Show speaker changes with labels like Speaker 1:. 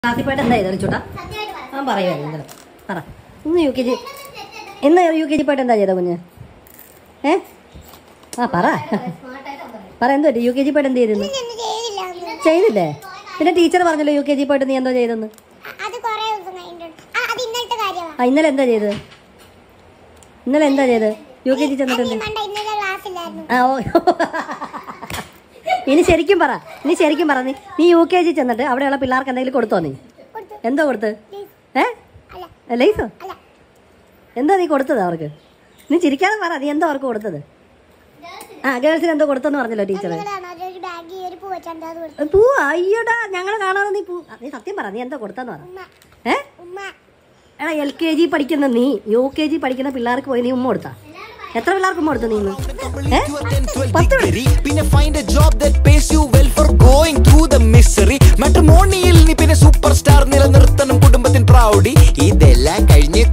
Speaker 1: ക്ലാസ്സിൽ എന്താ ചെയ്തത് ചൂട്ടാ ആ പറയുമായിരുന്നു ഇന്നലെ പറ ഇന്ന് യു കെ ജി ഇന്ന് യു കെ ജി പോയിട്ട് എന്താ ചെയ്ത കുഞ്ഞ് ഏ ആ പറ പറ എന്ത് പറ്റി യു കെ ജി പോയിട്ട് എന്ത് ചെയ്തിരുന്നു ചെയ്തില്ലേ പിന്നെ ടീച്ചർ പറഞ്ഞല്ലോ യു കെ ജി പോയിട്ട് നീ എന്തോ ചെയ്തെന്ന്
Speaker 2: അത് കൊറേ ദിവസം കഴിഞ്ഞിട്ടുണ്ട് ആ, അത് ഇന്നലത്തെ കാര്യമാണ്
Speaker 1: ആ ഇന്നലെ എന്താ ചെയ്തത് ഇന്നലെ എന്താ ചെയ്തത് യു കെ ജി ചെന്നിട്ട് എന്ത്
Speaker 2: മണ്ട ഇന്നലെ ക്ലാസ് ഇല്ലായിരുന്നു
Speaker 1: ആ ഓ ഇനി ശരിക്കും പറ ഇനി ശരിക്കും പറ നീ നീ യു കെ ജി ചെന്നിട്ട് അവിടെയുള്ള പിള്ളേർക്ക് എന്തെങ്കിലും കൊടുത്തോ നീ
Speaker 2: കൊടുത്തു
Speaker 1: എന്തോ കൊടുത്ത് ഏ
Speaker 2: അല്ല
Speaker 1: ലൈസോ
Speaker 2: അല്ല
Speaker 1: എന്താ നീ കൊടുത്തത് അവർക്ക് നീ ചിരിക്കാതെ പറ നീ എന്തോ അവർക്ക് കൊടുത്തത് ആ ഗേൾസിന് എന്തോ കൊടുത്തെന്ന് പറഞ്ഞല്ലോ ടീച്ചർ
Speaker 2: നിങ്ങളാണ് ഒരു ബാഗ് ഒരു പൂ വെച്ചാണ്ട് അത് കൊടുത്തു
Speaker 1: പൂ അയ്യോടാ ഞങ്ങൾ കാണാതെ നീ പൂ ആ, നീ സത്യം പറ നീ എന്തോ കൊടുത്തെന്ന് പറ
Speaker 2: ഉമ്മ
Speaker 1: ഏ
Speaker 2: ഉമ്മ
Speaker 1: എടാ എൽ കെ ജി പഠിക്കുന്ന നീ യു കെ ജി പഠിക്കുന്ന പിള്ളേർക്ക് പോയി നീ ഉമ്മ കൊടുത്താ എത്ര പിള്ളേർക്ക് ഉമ്മ കൊടുത്തു നീ ഇന്ന് ഏ പത്ത് പിള്ളേർ
Speaker 3: degree പിന്നെ find a job that pays you well for going through the misery matrimonial നീ പിന്നെ സൂപ്പർ സ്റ്റാർ നിലനിർത്തണം കുടുംബത്തിൻ പ്രൗഢി ഇതെല്ലാം കഴിഞ്ഞ്